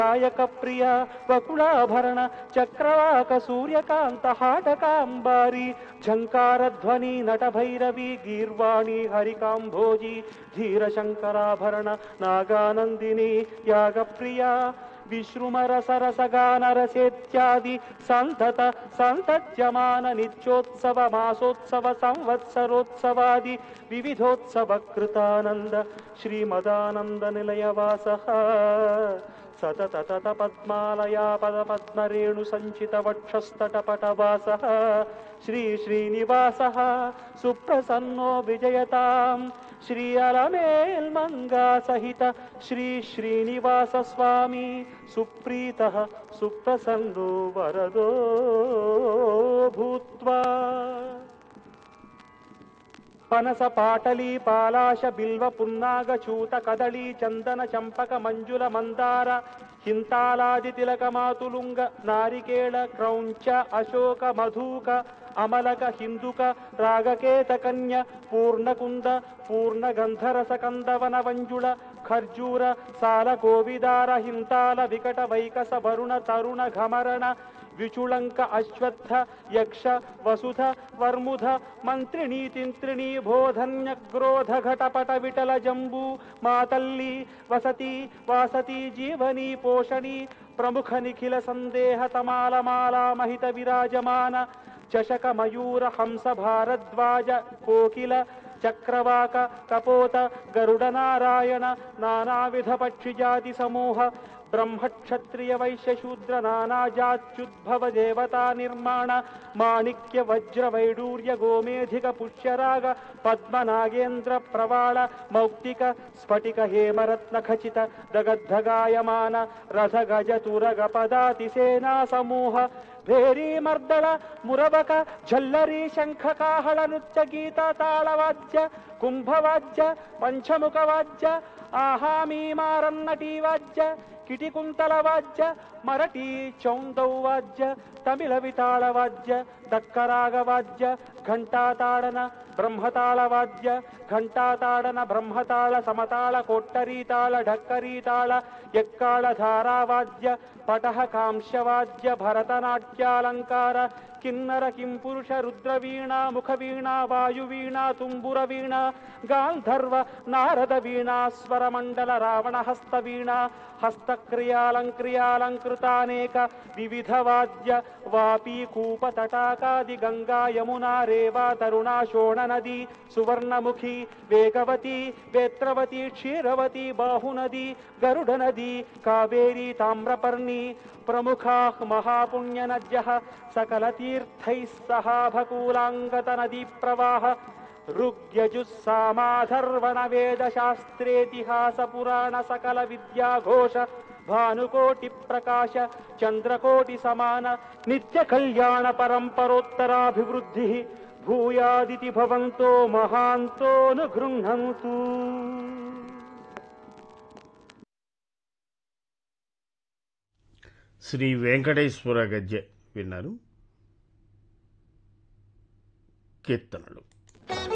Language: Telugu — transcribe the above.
నాయక ప్రియ వకుళాభరణ చక్రవాక సూర్యకాంత హాటకాంబారి ఝంకారధ్వని నటభైరవి గీర్వాణి హరికాంభోజి ధీరశంకరాభరణ నాగానందిని యాగప్రియ విశ్రుమర సరసగానరసేత్యాది సంతత సంతత్యమాన నిత్యోత్సవ మాసోత్సవ సంవత్సరోత్సవాది వివిధోత్సవ కృతానంద శ్రీమదానంద నిలయవాస సతత తత పద్మాలయా పద పద్మరేణు సంచిత వక్షస్తటపటవాస శ్రీ శ్రీనివాస సుప్రసన్నో విజయతాం శ్రీ అలమేల్మంగా సహిత శ్రీ శ్రీనివాస స్వామి సుప్రీత సుప్రసన్నో వరదో భూత్వా పనస పాటలీ పాలాశ బిల్వ పున్నాగ చూత కదళీ చందన చంపక మంజుల మందార హింతాలాది తిలక మాతులుంగ నారికేళ క్రౌంచ అశోక మధూక అమలక హిందుక రాగకేత కన్య పూర్ణకుంద పూర్ణ గంధరస కందవన వంజుళ ఖర్జూర సాల కోవిదార హింతాల వికట వైకస వరుణ తరుణ ఘమరణ విచుళంక అశ్వత్థ యక్ష వసుధ వర్ముధ మంత్రిణీ తింత్రిణీ బోధన్యగ్రోధ ఘటపట విటల జంబూ మాతల్లి వసతి వాసతి జీవనీ పోషణీ ప్రముఖ నిఖిల సందేహ తమాల మాలా మహిత విరాజమాన చషక మయూర హంస భారద్వాజ కోకిల చక్రవాక కపోత గరుడ నారాయణ నానావిధ పక్షిజాతి సమూహ బ్రహ్మక్షత్రియ వైశ్య శూద్ర నానాజాత్యుద్భవ దేవతా నిర్మాణ మాణిక్య వజ్ర వైడూర్య గోమేధిక పుష్యరాగ పద్మ నాగేంద్ర ప్రవాళ మౌక్తిక స్ఫటిక హేమరత్న ఖచిత దగద్ధగాయమాన రథ గజ తురగ పదాతి సేనా సమూహ భేరీ మర్దళ మురబక ఝల్లరీ శంఖ కాహళ నృత్య గీత తాళవాద్య కుంభవాద్య పంచముఖ వాద్య ఆహామీమారన్నటీ వాద్య కిటికుంతల వాద్య మరటి చౌందౌ వాద్య తమిళ వితాళ వాద్య దక్కరాగ వాద్య ఘంటాతాడన బ్రహ్మతాళ వాద్య ఘంటాతాడన బ్రహ్మతాళ సమతాళ కొట్టరీతాళ ఢక్కరీతాళ ఎక్కాళ ధారావాద్య పటహ కాంస్యవాద్య భరతనాట్యాలంకార కిన్నర కిం పురుష రుద్రవీణా ముఖవీణా వాయువీణా తుంబుర వీణా గాంధర్వ నారద వీణా స్వరమండల రావణ హస్త వీణా హస్తక్రియాలంక్రియాలంకృతానేక వివిధ వాద్య వాపీ కూప తటాకాది గంగా యమునా రేవా తరుణా శోణ నది సువర్ణముఖి వేగవతి వేత్రవతి క్షీరవతి బాహునది గరుడ నది కావేరీ తామ్రపర్ణి ప్రముఖా మహాపుణ్య నద్య సకల తీర్థై సహాభకూలాంగత నదీ ప్రవాహ ఋగ్యజుస్సామాధర్వణ వేద శాస్త్రేతిహాస పురాణ సకల విద్యాఘోష భానుకోటి ప్రకాశ చంద్రకోటి సమాన నిత్య కళ్యాణ పరంపరోత్తరాభివృద్ధి భూయాదితి భవంతో మహాంతోను గృహంతు శ్రీ వెంకటేశ్వర గజ్జె విన్నారు కీర్తనలు